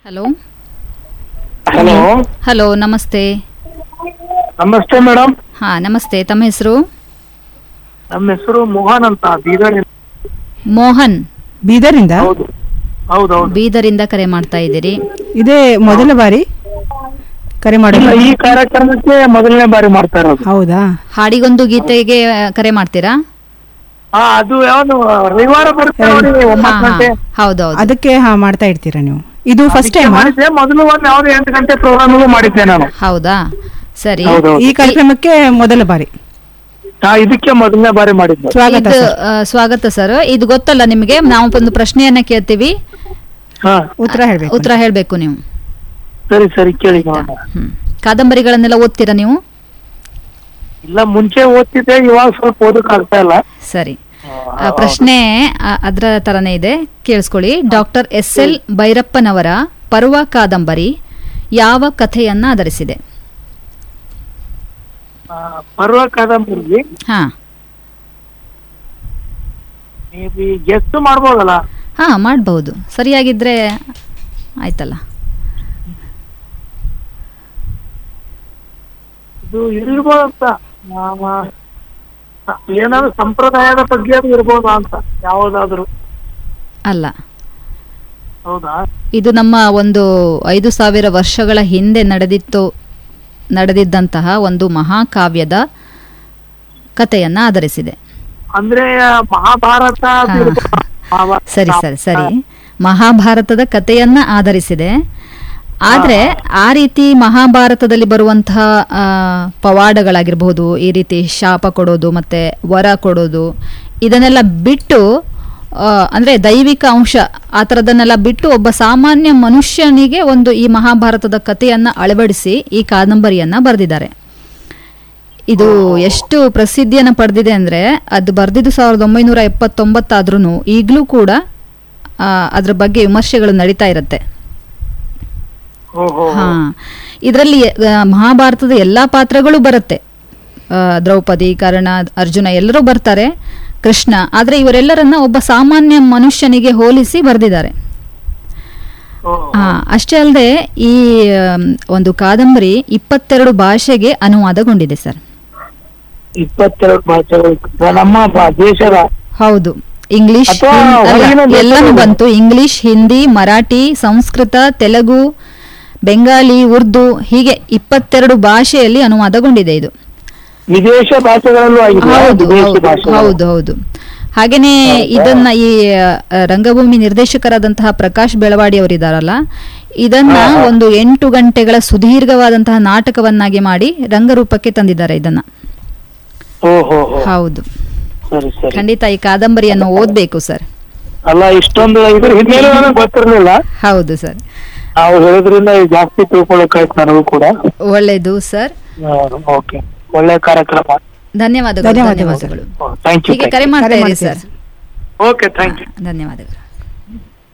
Hello hello hello ನಮಸ್ತೆ ನಮಸ್ತೆ madam ಹಾ ನಮಸ್ತೆ ತಮ್ಮ ಹೆಸರು ನಮ್ಮ ಹೆಸರು ಮೋಹನ್ ಅಂತ ಬೀದರ್ ಮೋಹನ್ ಬೀದರಿಂದ ಹೌದು ಹೌದೌದು ಬೀದರಿಂದ ಕರೆ ಮಾಡ್ತಾ ಇದ್ದೀರಿ ಇದೇ ಮೊದಲ ಬಾರಿ ಕರೆ ಮಾಡಿ ಇಲ್ಲ ಈ ಕಾರ್ಯಕ್ರಮಕ್ಕೆ ಮೊದಲನೇ ಬಾರಿ ಮಾಡ್ತಾ ಇರೋದು ಹೌದಾ ಹಾಡಿಗೊಂದು ಗೀತೆಗೆ ಆ, ಕರೆ ಮಾಡ್ತೀರಾ ಹಾ ಅದು ಯಾವ್ದು ರವಿವಾರ ಬರುತ್ತೆ ನೋಡಿ ಹಾ ಒಂಬತ್ತು ಹಾ ಗಂಟೆ ಹೌದೌದು ಅದಕ್ಕೆ ಹಾ ಮಾಡ್ತಾ ಇರ್ತೀರಾ ನೀವು ಇದು ಫಸ್ಟ್ ಅದಕ್ಕೆ ಟೈಮ್ ಮಾಡಿದ್ದೆ ಮೊದಲು ಒಂದು ಯಾವ್ದು ಎಂಟು ಗಂಟೆ ಪ್ರೋಗ್ರಾಮ್ ಮಾಡಿದ್ದೆ ನಾನು ಹೌದಾ ಸರಿ ಹೌದೌದು ಈ ಕಾರ್ಯಕ್ರಮಕ್ಕೆ ಮೊದಲ ಬಾರಿ ಹಾ ಇದಕ್ಕೆ ಮೊದಲನೇ ಬಾರಿ ಮಾಡಿದ್ದೆ ಸ್ವಾಗತ ಇದು ಸರ್ ಆ, ಸ್ವಾಗತ ಸರ್ ಇದು ಗೊತ್ತಲ್ಲ ನಿಮಗೆ ನಾವು ಒಂದು ಪ್ರಶ್ನೆಯನ್ನ ಕೇಳ್ತೀವಿ ಹಾ ಉತ್ತರ ಹೇಳ್ಬೇಕು ಉತ್ತರ ಹೇಳ್ಬೇಕು ನೀವು ಸರಿ ಸರಿ ಕೇಳಿ ನೋಡೋಣ ಹ್ಮ್ ಕಾದಂಬರಿಗಳನ್ನೆಲ್ಲ ಓದ್ತೀರಾ ನೀವು ಇಲ್ಲ ಮುಂಚೆ ಓದ್ತಿದ್ದೆ ಇವಾಗ ಸ್ವಲ್ಪ ಓದಕ್ ಆಗ್ತಾ ಇಲ್ಲ ಸರಿ ಆ, ಪ್ರಶ್ನೆ ಆ, ಅದ್ರ ತರನೇ ಇದೆ ಕೇಳಿಸ್ಕೊಳ್ಳಿ ಡಾಕ್ಟರ್ ಎಸ್ ಎಲ್ ಭೈರಪ್ಪನವರ ಪರ್ವ ಕಾದಂಬರಿ ಯಾವ ಕಥೆಯನ್ನ ಆಧರಿಸಿದೆ ಆ, ಪರ್ವ ಕಾದಂಬರಿ ಹಾ ಮೇ ಬಿ ಗೆಸ್ಟ್ ಮಾಡ್ಬೋದಲ್ಲ ಹಾ ಮಾಡಬಹುದು ಸರಿಯಾಗಿದ್ರೆ ಆಯ್ತಲ್ಲ ಇದು ಇರ್ಬೋದಂತ ನಾಮ- ಏನಾದ್ರು ಸಂಪ್ರದಾಯದ ಬಗ್ಗೆ ಅದು ಇರ್ಬೋದಾ ಅಂತ ಯಾವ್ದಾದ್ರು ಅಲ್ಲ ಹೌದಾ ಇದು ನಮ್ಮ ಒಂದು ಐದು ಸಾವಿರ ವರ್ಷಗಳ ಹಿಂದೆ ನಡೆದಿತ್ತು ನಡೆದಿದ್ದಂತಹ ಒಂದು ಮಹಾಕಾವ್ಯದ ಕಥೆಯನ್ನ ಆಧರಿಸಿದೆ ಅಂದ್ರೆ ಮಹಾಭಾರತ ಅದು ಹಾ. ಇರ್ಬೋದಾ? ಮಹಾಭಾರತ. ಸರಿ ಸರಿ ಸರಿ ಮಹಾಭಾರತದ ಕಥೆಯನ್ನ ಆಧರಿಸಿದೆ ಆದ್ರೆ ಆ ರೀತಿ ಮಹಾಭಾರತದಲ್ಲಿ ಬರುವಂತಹ ಆ, ಪವಾಡಗಳಾಗಿರ್ಬಹುದು ಈ ರೀತಿ ಶಾಪ ಕೊಡೋದು ಮತ್ತೆ ವರ ಕೊಡೋದು ಇದನ್ನೆಲ್ಲ ಬಿಟ್ಟು ಆ, ಅಂದ್ರೆ ದೈವಿಕ ಅಂಶ ಆ ಥರದನ್ನೆಲ್ಲ ಬಿಟ್ಟು ಒಬ್ಬ ಸಾಮಾನ್ಯ ಮನುಷ್ಯನಿಗೆ ಒಂದು ಈ ಮಹಾಭಾರತದ ಕಥೆಯನ್ನ ಅಳವಡಿಸಿ ಈ ಕಾದಂಬರಿಯನ್ನ ಬರೆದಿದ್ದಾರೆ ಇದು ಎಷ್ಟು ಪ್ರಸಿದ್ಧಿಯನ್ನು ಪಡೆದಿದೆ ಅಂದ್ರೆ ಅದು ಬರೆದಿದ್ದು ಸಾವಿರದ ಒಂಬೈನೂರ ಎಪ್ಪತ್ತೊಂಬತ್ತಾದ್ರೂ ಈಗಲೂ ಕೂಡ ಆ, ಅದ್ರ ಬಗ್ಗೆ ವಿಮರ್ಶೆಗಳು ನಡೀತಾ ಇರುತ್ತೆ ಓಹೋ ಹಾ ಇದರಲ್ಲಿ ಮಹಾಭಾರತದ ಎಲ್ಲಾ ಪಾತ್ರಗಳು ಬರುತ್ತೆ ಆ, ದ್ರೌಪದಿ ಕರ್ಣ ಅರ್ಜುನ ಎಲ್ಲರೂ ಬರ್ತಾರೆ ಕೃಷ್ಣ ಆದ್ರೆ ಇವರೆಲ್ಲರನ್ನ ಒಬ್ಬ ಸಾಮಾನ್ಯ ಮನುಷ್ಯನಿಗೆ ಹೋಲಿಸಿ ಬರೆದಿದ್ದಾರೆ ಓಹೋ. ಹಾ ಅಷ್ಟೇ ಅಲ್ಲದೆ ಈ ಆಮ್, ಒಂದು ಕಾದಂಬರಿ ಇಪ್ಪತ್ತೆರಡು ಭಾಷೆಗೆ ಅನುವಾದಗೊಂಡಿದೆ ಸರ್ ಇಪ್ಪತ್ತೆರಡು ಭಾಷೆಗಳು ನಮ್ಮ ಬ- ದೇಶದ ಹೌದು ಇಂಗ್ಲಿಷ್ ಅಥವಾ ಹಿಂ- ಅಲ್ಲ, ಹೊರಗಿನ ದೇಶಗಳು ಎಲ್ಲಾನು ಬಂತು ಇಂಗ್ಲಿಷ್ ಹಿಂದಿ ಮರಾಠಿ ಸಂಸ್ಕೃತ ತೆಲುಗು ಬೆಂಗಾಲಿ ಉರ್ದು ಹೀಗೆ ಇಪ್ಪತ್ತೆರಡು ಭಾಷೆಯಲ್ಲಿ ಅನುವಾದಗೊಂಡಿದೆ ಇದು ವಿದೇಶ ಭಾಷೆಗಳಲ್ಲೂ ಆಗಿದೆ ಹೌದು ವಿದೇಶಿ ಹೌದು ಭಾಷೆ ಹೌದು ಹೌದು ಹಾಗೇನೆ ಇದನ್ನ ಈ ಆ, ರಂಗಭೂಮಿ ನಿರ್ದೇಶಕರಾದಂತಹ ಪ್ರಕಾಶ್ ಬೆಳವಾಡಿ ಅವರಿದ್ದಾರಲ್ಲ ಇದನ್ನ ಒಂದು ಎಂಟು ಗಂಟೆಗಳ ಸುದೀರ್ಘವಾದಂತಹ ನಾಟಕವನ್ನಾಗಿ ಮಾಡಿ ರಂಗರೂಪಕ್ಕೆ ತಂದಿದ್ದಾರೆ ಇದನ್ನ ಓಹೋ ಹೌದು ಸರಿ ಸರಿ ಖಂಡಿತ ಈ ಕಾದಂಬರಿಯನ್ನು ಓದ್ಬೇಕು ಸರ್ ಅಲ್ಲ ಇಷ್ಟೊಂದು ಇದ್ರ ಹಿನ್ನೆಲೆ ನನಗೆ ಗೊತ್ತಿರ್ಲಿಲ್ಲ ಹೌದು ಸರ್ ನಾವು ಹೇಳಿದ್ರಿಂದ ಇದು ಜಾಸ್ತಿ ತಿಳ್ಕೊಳಕಾಯ್ತು ನನಗೂ ಕೂಡ ಒಳ್ಳೆಯದು ಸರ್ ಓಕೆ ಒಳ್ಳೆ ಕಾರ್ಯಕ್ರಮ ಧನ್ಯವಾದಗಳು ಧನ್ಯವಾದಗಳು, ಧನ್ಯವಾದಗಳು ಥ್ಯಾಂಕ್ ಯು ಹೀಗೆ ಕರೆ ಮಾಡ್ತಾ ಕರೆ ಇರಿ ಮಾಡ್ತೀರಿ ಸರ್ ಓಕೆ ಥ್ಯಾಂಕ್ ಯು ಧನ್ಯವಾದಗಳು